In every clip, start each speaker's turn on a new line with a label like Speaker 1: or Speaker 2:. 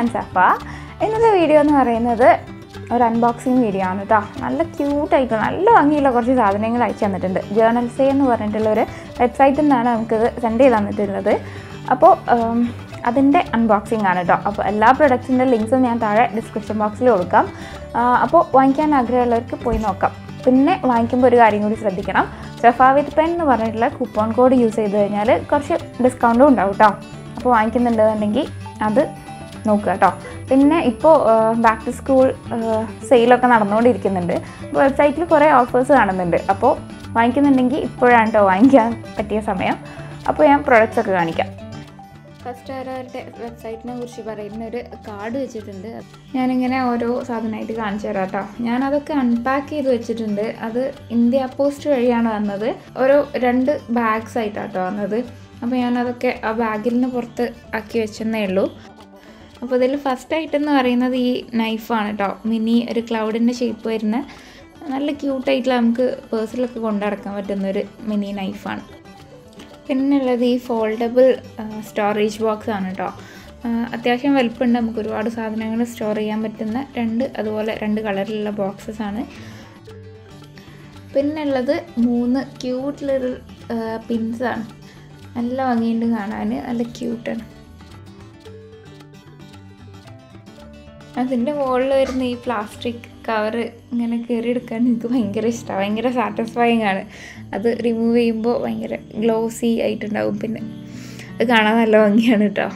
Speaker 1: ഞാൻ സഫ ഇന്നത്തെ വീഡിയോ എന്ന് പറയുന്നത് ഒരു അൺബോക്സിങ് വീഡിയോ ആണ് കേട്ടോ നല്ല ക്യൂട്ടായിട്ട് നല്ല ഭംഗിയുള്ള കുറച്ച് സാധനങ്ങൾ അയച്ചു തന്നിട്ടുണ്ട് ജേർണൽസേ എന്ന് പറഞ്ഞിട്ടുള്ള ഒരു വെബ്സൈറ്റിൽ നിന്നാണ് നമുക്കിത് സെൻഡ് ചെയ്ത് തന്നിട്ടുള്ളത് അപ്പോൾ അതിൻ്റെ അൺബോക്സിംഗ് ആണ് കേട്ടോ അപ്പോൾ എല്ലാ പ്രൊഡക്റ്റിൻ്റെ ലിങ്ക്സും ഞാൻ താഴെ ഡിസ്ക്രിപ്ഷൻ ബോക്സിൽ കൊടുക്കാം ആ, അപ്പോൾ വാങ്ങിക്കാൻ ആഗ്രഹമുള്ളവർക്ക് പോയി നോക്കാം പിന്നെ വാങ്ങിക്കുമ്പോൾ ഒരു കാര്യം കൂടി ശ്രദ്ധിക്കണം സഫ വിത്ത് പെൻ എന്ന് പറഞ്ഞിട്ടുള്ള കൂപ്പൺ കോഡ് യൂസ് ചെയ്ത് കഴിഞ്ഞാൽ കുറച്ച് ഡിസ്കൗണ്ടും ഉണ്ടാവും കേട്ടോ അപ്പോൾ വാങ്ങിക്കുന്നുണ്ടെന്നുണ്ടെങ്കിൽ അത് നോക്കുക കേട്ടോ പിന്നെ ഇപ്പോൾ ബാക്ക് ടു സ്കൂൾ സെയിലൊക്കെ നടന്നുകൊണ്ടിരിക്കുന്നുണ്ട് അപ്പോൾ വെബ്സൈറ്റിൽ കുറേ ഓഫേഴ്സ് കാണുന്നുണ്ട് അപ്പോൾ വാങ്ങിക്കുന്നുണ്ടെങ്കിൽ ഇപ്പോഴാണ് കേട്ടോ വാങ്ങിക്കാൻ പറ്റിയ സമയം അപ്പോൾ ഞാൻ പ്രൊഡക്റ്റ്സ് ഒക്കെ കാണിക്കാം ഫസ്റ്റ് അവരവരുടെ വെബ്സൈറ്റിനെ കുറിച്ച് പറയുന്ന ഒരു കാർഡ് വെച്ചിട്ടുണ്ട് ഞാനിങ്ങനെ ഓരോ സാധനമായിട്ട് കാണിച്ചു തരാം കേട്ടോ ഞാനതൊക്കെ അൺപാക്ക് ചെയ്ത് വെച്ചിട്ടുണ്ട് അത് ഇന്ത്യ പോസ്റ്റ് വഴിയാണ് വന്നത് ഓരോ രണ്ട് ബാഗ്സ് ആയിട്ടാണ് കേട്ടോ വന്നത് അപ്പോൾ ഞാനതൊക്കെ ആ ബാഗിൽ നിന്ന് പുറത്ത് ആക്കി വെച്ചെന്നേ ഉള്ളൂ അപ്പോൾ ഇതിൽ ഫസ്റ്റ് ഐറ്റം എന്ന് പറയുന്നത് ഈ നൈഫാണ് കേട്ടോ മിനി ഒരു ക്ലൗഡിൻ്റെ ഷേപ്പ് വരുന്ന നല്ല ക്യൂട്ടായിട്ടുള്ള നമുക്ക് പേഴ്സിലൊക്കെ കൊണ്ടു നടക്കാൻ പറ്റുന്ന ഒരു മിനി നൈഫാണ് പിന്നുള്ളത് ഈ ഫോൾഡബിൾ സ്റ്റോറേജ് ബോക്സ് ആണ് കേട്ടോ ആ, അത്യാവശ്യം വലുപ്പമുണ്ട് നമുക്ക് ഒരുപാട് സാധനങ്ങൾ സ്റ്റോർ ചെയ്യാൻ പറ്റുന്ന രണ്ട് അതുപോലെ രണ്ട് കളറിലുള്ള ബോക്സസ് ആണ് പിന്നുള്ളത് മൂന്ന് ക്യൂട്ട് ലിറ്റിൽ പിൻസാണ് നല്ല ഭംഗിയുണ്ട് കാണാൻ നല്ല ക്യൂട്ടാണ് അതിൻ്റെ മുകളിൽ വരുന്ന ഈ പ്ലാസ്റ്റിക് കവർ ഇങ്ങനെ കയറി എടുക്കാൻ എനിക്ക് ഭയങ്കര ഇഷ്ടമാണ് ഭയങ്കര സാറ്റിസ്ഫൈങ് ആണ് അത് റിമൂവ് ചെയ്യുമ്പോൾ ഭയങ്കര ഗ്ലോസി ആയിട്ടുണ്ടാവും പിന്നെ അത് കാണാൻ നല്ല ഭംഗിയാണ് കേട്ടോ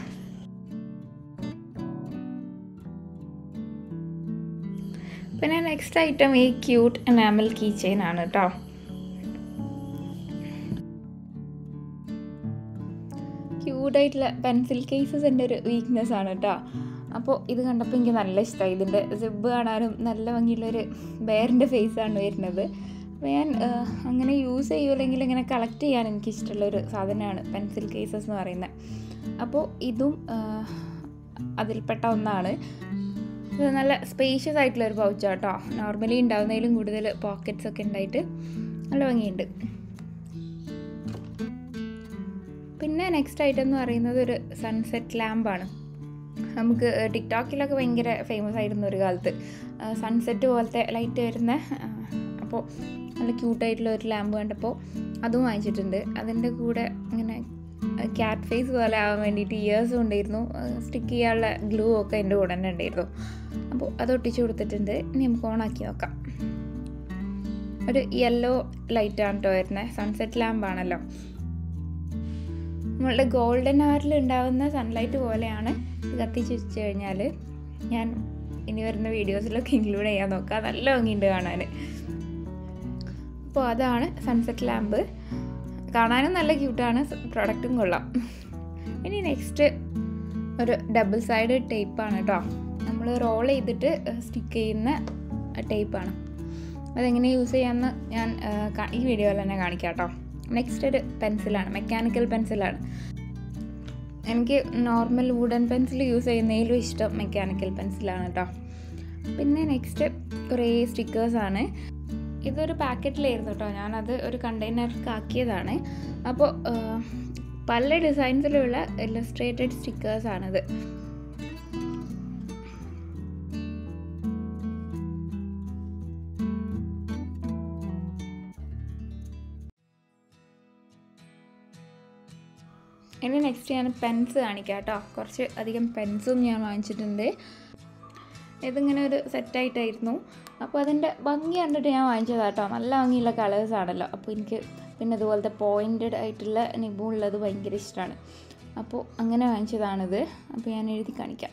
Speaker 1: പിന്നെ നെക്സ്റ്റ് ഐറ്റം ഈ ക്യൂട്ട് എനാമൽ കീ ചെയിൻ ആണ് കേട്ടോ ക്യൂട്ടായിട്ടുള്ള പെൻസിൽ കേസസ് എൻ്റെ ഒരു വീക്ക്നെസ് ആണ് കേട്ടോ അപ്പോൾ ഇത് കണ്ടപ്പോൾ എനിക്ക് നല്ല ഇഷ്ടമായി ഇതിൻ്റെ സിബ് കാണാനും നല്ല ഭംഗിയുള്ളൊരു ബെയറിൻ്റെ ഫേസാണ് വരുന്നത് അപ്പോൾ ഞാൻ ആ, അങ്ങനെ യൂസ് ചെയ്യുമല്ലെങ്കിൽ ഇങ്ങനെ കളക്ട് ചെയ്യാൻ എനിക്ക് ഇഷ്ടമുള്ളൊരു സാധനമാണ് പെൻസിൽ കേസസ് എന്ന് പറയുന്നത് അപ്പോൾ ഇതും ആ, അതിൽപ്പെട്ട ഒന്നാണ് ഇത് നല്ല സ്പേഷ്യസ് ആയിട്ടുള്ള ഒരു പൗച്ചാണ് കേട്ടോ നോർമലി ഉണ്ടാവുന്നതിലും കൂടുതൽ പോക്കറ്റ്സ് ഒക്കെ ഉണ്ടായിട്ട് നല്ല ഭംഗിയുണ്ട് പിന്നെ നെക്സ്റ്റ് ഐറ്റം എന്ന് പറയുന്നത് ഒരു സൺസെറ്റ് ലാമ്പാണ് നമുക്ക് ടിക്ടോക്കിലൊക്കെ ഭയങ്കര ഫേമസ് ആയിരുന്നു ഒരു കാലത്ത് സൺസെറ്റ് പോലത്തെ ലൈറ്റ് വരുന്ന അപ്പോൾ നല്ല ക്യൂട്ടായിട്ടുള്ള ഒരു ലാമ്പ് കണ്ടപ്പോൾ അതും വാങ്ങിച്ചിട്ടുണ്ട് അതിൻ്റെ കൂടെ ഇങ്ങനെ ക്യാറ്റ് ഫേസ് പോലെ ആവാൻ വേണ്ടിയിട്ട് ഇയേഴ്സും ഉണ്ടായിരുന്നു സ്റ്റിക്ക് ചെയ്യാനുള്ള ഗ്ലൂ ഒക്കെ എൻ്റെ കൂടെ തന്നെ ഉണ്ടായിരുന്നു അപ്പോൾ അത് ഒട്ടിച്ച് കൊടുത്തിട്ടുണ്ട് ഇനി നമുക്ക് ഓണാക്കി നോക്കാം ഒരു യെല്ലോ ലൈറ്റാണ് കേട്ടോ വരുന്നത് സൺസെറ്റ് ലാമ്പാണല്ലോ നമ്മളുടെ ഗോൾഡൻ അവറിൽ ഉണ്ടാകുന്ന സൺലൈറ്റ് പോലെയാണ് ഇത് കത്തിച്ച് വെച്ച് കഴിഞ്ഞാൽ ഞാൻ ഇനി വരുന്ന വീഡിയോസിലൊക്കെ ഇൻക്ലൂഡ് ചെയ്യാൻ നോക്കാം നല്ല ഭംഗിയുണ്ട് കാണാൻ അപ്പോൾ അതാണ് സൺസെറ്റ് ലാമ്പ് കാണാനും നല്ല ക്യൂട്ടാണ് പ്രൊഡക്റ്റും കൊള്ളാം ഇനി നെക്സ്റ്റ് ഒരു ഡബിൾ സൈഡ് ടേപ്പാണ് കേട്ടോ നമ്മൾ റോൾ ചെയ്തിട്ട് സ്റ്റിക്ക് ചെയ്യുന്ന ടേപ്പാണ് അതെങ്ങനെ യൂസ് ചെയ്യാമെന്ന് ഞാൻ ആ, കാ- ഈ വീഡിയോയിൽ തന്നെ കാണിക്കാം കേട്ടോ നെക്സ്റ്റ് ഒരു പെൻസിലാണ് മെക്കാനിക്കൽ പെൻസിലാണ് എനിക്ക് നോർമൽ വുഡൻ പെൻസിൽ യൂസ് ചെയ്യുന്നതിലും ഇഷ്ടം മെക്കാനിക്കൽ പെൻസിലാണ് കേട്ടോ പിന്നെ നെക്സ്റ്റ് കുറേ സ്റ്റിക്കേഴ്സാണ് ഇതൊരു പാക്കറ്റിലായിരുന്നു കേട്ടോ ഞാനത് ഒരു കണ്ടെയ്നർക്ക് ആക്കിയതാണ് അപ്പോൾ ആ, പല ഡിസൈൻസിലുള്ള ഇല്ലസ്ട്രേറ്റഡ് സ്റ്റിക്കേഴ്സാണിത് ഇനി നെക്സ്റ്റ് ഞാൻ പെൻസ് കാണിക്കാം കേട്ടോ കുറച്ച് അധികം പെൻസും ഞാൻ വാങ്ങിച്ചിട്ടുണ്ട് ഇതിങ്ങനെ ഒരു സെറ്റായിട്ടായിരുന്നു അപ്പോൾ അതിൻ്റെ ഭംഗി കണ്ടിട്ട് ഞാൻ വാങ്ങിച്ചതാണ് കേട്ടോ നല്ല ഭംഗിയുള്ള കളേഴ്സ് ആണല്ലോ അപ്പോൾ എനിക്ക് പിന്നെ ഇതുപോലത്തെ പോയിൻറ്റഡ് ആയിട്ടുള്ള നിബുള്ളത് ഭയങ്കര ഇഷ്ടമാണ് അപ്പോൾ അങ്ങനെ വാങ്ങിച്ചതാണിത് അപ്പോൾ ഞാൻ എഴുതി കാണിക്കാം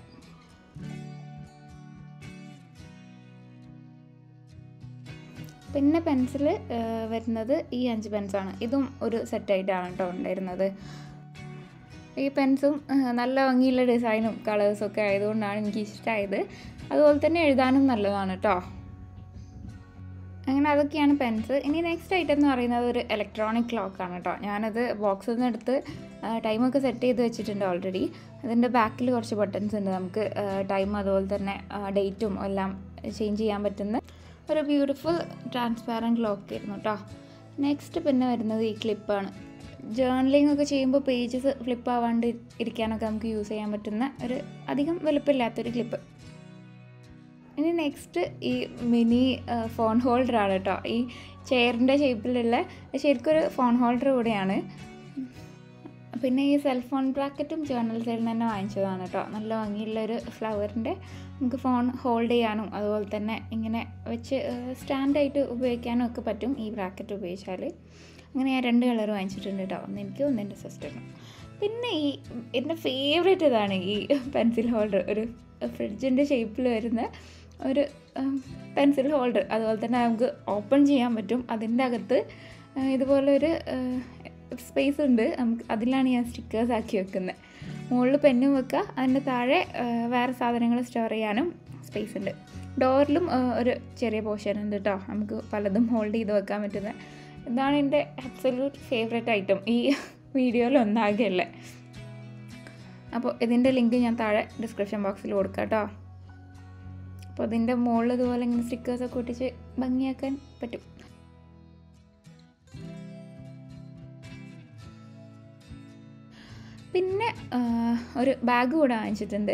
Speaker 1: പിന്നെ പെൻസിൽ വരുന്നത് ഈ അഞ്ച് പെൻസാണ് ഇതും ഒരു സെറ്റായിട്ടാണ് കേട്ടോ ഉണ്ടായിരുന്നത് ഈ പെൻസും നല്ല ഭംഗിയുള്ള ഡിസൈനും കളേഴ്സും ഒക്കെ ആയതുകൊണ്ടാണ് എനിക്ക് ഇഷ്ടമായത് അതുപോലെ തന്നെ എഴുതാനും നല്ലതാണ് കേട്ടോ അങ്ങനെ അതൊക്കെയാണ് പെൻസ് ഇനി നെക്സ്റ്റ് ഐറ്റം എന്ന് പറയുന്നത് ഒരു ഇലക്ട്രോണിക് ക്ലോക്കാണ് കേട്ടോ ഞാനത് ബോക്സിൽ നിന്ന് എടുത്ത് ടൈമൊക്കെ സെറ്റ് ചെയ്ത് വെച്ചിട്ടുണ്ട് ഓൾറെഡി അതിൻ്റെ ബാക്കിൽ കുറച്ച് ബട്ടൺസ് ഉണ്ട് നമുക്ക് ടൈം അതുപോലെ തന്നെ ഡേറ്റും എല്ലാം ചേഞ്ച് ചെയ്യാൻ പറ്റുന്ന ഒരു ബ്യൂട്ടിഫുൾ ട്രാൻസ്പാരൻറ്റ് ക്ലോക്ക് ആയിരുന്നു കേട്ടോ നെക്സ്റ്റ് പിന്നെ വരുന്നത് ഈ ക്ലിപ്പാണ് ജേർണലിംഗ് ഒക്കെ ചെയ്യുമ്പോൾ പേജസ് ഫ്ലിപ്പ് ആവാണ്ട് ഇരിക്കാനൊക്കെ നമുക്ക് യൂസ് ചെയ്യാൻ പറ്റുന്ന ഒരു അധികം വലുപ്പമില്ലാത്തൊരു ക്ലിപ്പ് ഇനി നെക്സ്റ്റ് ഈ മിനി ഫോൺ ഹോൾഡറാണ് കേട്ടോ ഈ ചെയറിൻ്റെ ഷേപ്പിലുള്ള ശരിക്കും ഒരു ഫോൺ ഹോൾഡർ കൂടെയാണ് പിന്നെ ഈ സെൽ ഫോൺ ബ്രാക്കറ്റും ജേർണൽ സൈഡിൽ തന്നെ വാങ്ങിച്ചതാണ് കേട്ടോ നല്ല ഭംഗിയുള്ളൊരു ഫ്ലവറിൻ്റെ നമുക്ക് ഫോൺ ഹോൾഡ് ചെയ്യാനും അതുപോലെ തന്നെ ഇങ്ങനെ വെച്ച് സ്റ്റാൻഡായിട്ട് ഉപയോഗിക്കാനും ഒക്കെ പറ്റും ഈ ബ്രാക്കറ്റ് ഉപയോഗിച്ചാൽ അങ്ങനെ ഞാൻ രണ്ട് കളർ വാങ്ങിച്ചിട്ടുണ്ട് കേട്ടോ ഒന്ന് എനിക്ക് ഒന്ന് എൻ്റെ സിസ്റ്ററിനും പിന്നെ ഈ എൻ്റെ ഫേവറേറ്റ് ഇതാണ് ഈ പെൻസിൽ ഹോൾഡർ ഒരു ഫ്രിഡ്ജിൻ്റെ ഷേപ്പിൽ വരുന്ന ഒരു പെൻസിൽ ഹോൾഡർ അതുപോലെ തന്നെ നമുക്ക് ഓപ്പൺ ചെയ്യാൻ പറ്റും അതിൻ്റെ അകത്ത് ആ, ഇതുപോലൊരു സ്പേസ് ഉണ്ട് നമുക്ക് അതിലാണ് ഞാൻ സ്റ്റിക്കേഴ്സ് ആക്കി വെക്കുന്നത് മുകളിൽ പെന്നും വെക്കുക അതിൻ്റെ താഴെ ആ, വേറെ സാധനങ്ങൾ സ്റ്റോർ ചെയ്യാനും സ്പേസ് ഉണ്ട് ഡോറിലും ആ, ഒരു ചെറിയ പോർഷൻ ഉണ്ട് കേട്ടോ നമുക്ക് പലതും ഹോൾഡ് ചെയ്ത് വെക്കാൻ പറ്റുന്ന ഇതാണ് എൻ്റെ അബ്സല്യൂട്ട് ഫേവറേറ്റ് ഐറ്റം ഈ വീഡിയോയിൽ ഒന്നാകെയല്ലേ അപ്പോൾ ഇതിൻ്റെ ലിങ്ക് ഞാൻ താഴെ ഡിസ്ക്രിപ്ഷൻ ബോക്സിൽ കൊടുക്കാം കേട്ടോ അപ്പോൾ അതിൻ്റെ മുകളിൽ ഇതുപോലെ ഇങ്ങനെ സ്റ്റിക്കേഴ്സൊക്കെ ഒട്ടിച്ച് ഭംഗിയാക്കാൻ പറ്റും പിന്നെ ആ, ഒരു ബാഗ് കൂടെ വാങ്ങിച്ചിട്ടുണ്ട്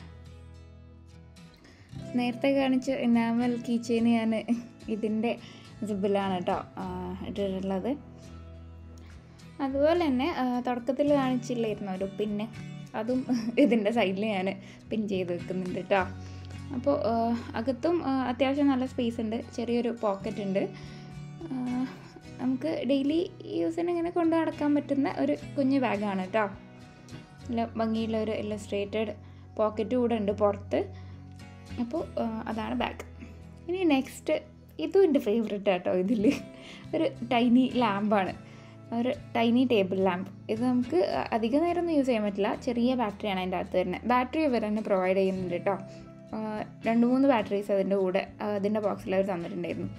Speaker 1: നേരത്തെ കാണിച്ച ഇനാമൽ കീച്ചെയിന് ഞാൻ ഇതിൻ്റെ സിബിലാണ് കേട്ടോ ആ, ഇട്ടിട്ടുള്ളത് അതുപോലെ തന്നെ തുടക്കത്തിൽ കാണിച്ചില്ലായിരുന്നു ഒരു പിന്നെ അതും ഇതിൻ്റെ സൈഡിൽ ഞാൻ പിൻ ചെയ്ത് വെക്കുന്നുണ്ട് കേട്ടോ അപ്പോൾ ആ, അകത്തും ആ, അത്യാവശ്യം നല്ല സ്പേസ് ഉണ്ട് ചെറിയൊരു പോക്കറ്റ് ഉണ്ട് ആ, നമുക്ക് ഡെയിലി യൂസിന് ഇങ്ങനെ കൊണ്ടു നടക്കാൻ പറ്റുന്ന ഒരു കുഞ്ഞു ബാഗാണ് കേട്ടോ നല്ല ഭംഗിയുള്ള ഒരു ഇല്ലസ്ട്രേറ്റഡ് പോക്കറ്റ് കൂടെ ഉണ്ട് പുറത്ത് അപ്പോൾ ആ, അതാണ് ബാഗ് ഇനി നെക്സ്റ്റ് ഇതും എൻ്റെ ഫേവറേറ്റ് ആട്ടോ ഇതിൽ ഒരു ടൈനി ലാമ്പാണ് ഒരു ടൈനി ടേബിൾ ലാമ്പ് ഇത് നമുക്ക് അധിക നേരം ഒന്നും യൂസ് ചെയ്യാൻ പറ്റില്ല ചെറിയ ബാറ്ററിയാണ് അതിൻ്റെ അകത്ത് വരുന്നത് ബാറ്ററി ഇവർ തന്നെ പ്രൊവൈഡ് ചെയ്യുന്നുണ്ട് കേട്ടോ ആ, രണ്ട് മൂന്ന് ബാറ്ററീസ് അതിൻ്റെ കൂടെ ആ, അതിൻ്റെ ബോക്സിൽ അവർ തന്നിട്ടുണ്ടായിരുന്നു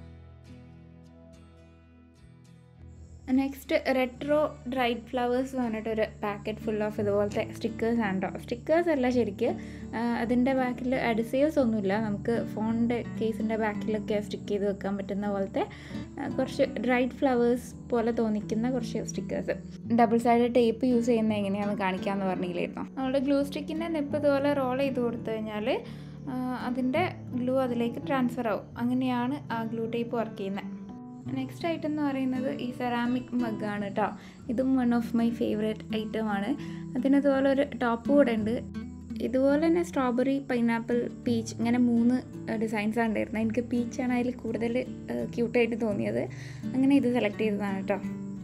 Speaker 1: നെക്സ്റ്റ് റെട്രോ ഡ്രൈഡ് ഫ്ലവേഴ്സ് എന്ന് പറഞ്ഞിട്ട് ഒരു പാക്കറ്റ് ഫുൾ ഓഫ് ഇതുപോലത്തെ സ്റ്റിക്കേഴ്സ് ആണ് കേട്ടോ സ്റ്റിക്കേഴ്സ് അല്ല ശരിക്ക് ആ, അതിൻ്റെ ബാക്കിൽ അഡിസീവ്സ് ഒന്നുമില്ല നമുക്ക് ഫോണിൻ്റെ കേസിൻ്റെ ബാക്കിലൊക്കെ സ്റ്റിക്ക് ചെയ്ത് വെക്കാൻ പറ്റുന്ന പോലത്തെ ആ, കുറച്ച് ഡ്രൈഡ് ഫ്ലവേഴ്സ് പോലെ തോന്നിക്കുന്ന കുറച്ച് stickers double side tape use ചെയ്യുന്നത് എങ്ങനെയാണെന്ന് കാണിക്കാമെന്ന് പറഞ്ഞില്ലായിരുന്നു നമ്മുടെ ഗ്ലൂ സ്റ്റിക്കിൻ്റെ നെപ്പ് ഇതുപോലെ റോൾ ചെയ്ത് കൊടുത്തു കഴിഞ്ഞാൽ അതിൻ്റെ ഗ്ലൂ അതിലേക്ക് ട്രാൻസ്ഫർ ആവും അങ്ങനെയാണ് ആ ഗ്ലൂ ടേപ്പ് വർക്ക് ചെയ്യുന്നത് നെക്സ്റ്റ് ഐറ്റം എന്ന് പറയുന്നത് ഈ സെറാമിക് മഗ്ഗാണ് കേട്ടോ ഇതും one of my favourite item ആണ് അതിനതുപോലെ ഒരു ടോപ്പ് കൂടെ ഉണ്ട് ഇതുപോലെ തന്നെ സ്ട്രോബെറി പൈനാപ്പിൾ പീച്ച് ഇങ്ങനെ മൂന്ന് ഡിസൈൻസ് ഉണ്ടായിരുന്നു എനിക്ക് പീച്ചാണ് അതിൽ കൂടുതൽ ക്യൂട്ടായിട്ട് തോന്നിയത് അങ്ങനെ ഇത് സെലക്ട് ചെയ്തതാണ് കേട്ടോ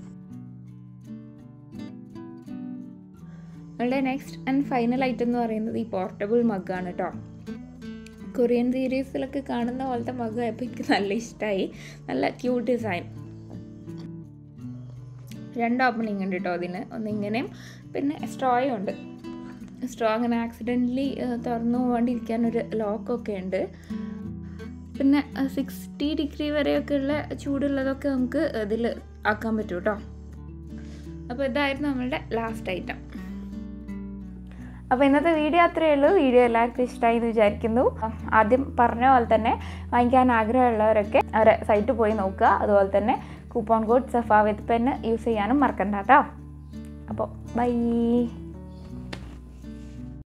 Speaker 1: നമ്മളുടെ നെക്സ്റ്റ് ആൻഡ് ഫൈനൽ ഐറ്റം എന്ന് പറയുന്നത് ഈ പോർട്ടബിൾ മഗ്ഗാണ് കേട്ടോ കൊറിയൻ സീരീസിലൊക്കെ കാണുന്ന പോലത്തെ മഗ് ആയപ്പോൾ എനിക്ക് നല്ല ഇഷ്ടമായി നല്ല ക്യൂട്ട് ഡിസൈൻ രണ്ട് ഓപ്പണിംഗ് ഉണ്ട് കേട്ടോ അതിന് ഒന്നിങ്ങനെയും പിന്നെ സ്ട്രോയും ഉണ്ട് സ്ട്രോ അങ്ങനെ ആക്സിഡൻ്റലി തുറന്നു പോകാണ്ടിരിക്കാൻ ഒരു ലോക്കൊക്കെ ഉണ്ട് പിന്നെ സിക്സ്റ്റി ഡിഗ്രി വരെയൊക്കെ ഉള്ള ചൂടുള്ളതൊക്കെ നമുക്ക് ഇതിൽ ആക്കാൻ പറ്റും കേട്ടോ അപ്പോൾ ഇതായിരുന്നു നമ്മളുടെ ലാസ്റ്റ് ഐറ്റം അപ്പോൾ ഇന്നത്തെ വീഡിയോ അത്രയേ ഉള്ളൂ വീഡിയോ എല്ലാവർക്കും ഇഷ്ടമായി എന്ന് വിചാരിക്കുന്നു ആദ്യം പറഞ്ഞ പോലെ തന്നെ വാങ്ങിക്കാൻ ആഗ്രഹമുള്ളവരൊക്കെ അവരെ സൈറ്റ് പോയി നോക്കുക അതുപോലെ തന്നെ coupon code Safa with pen use ചെയ്യാനും മറക്കണ്ട കേട്ടോ അപ്പോൾ ബൈ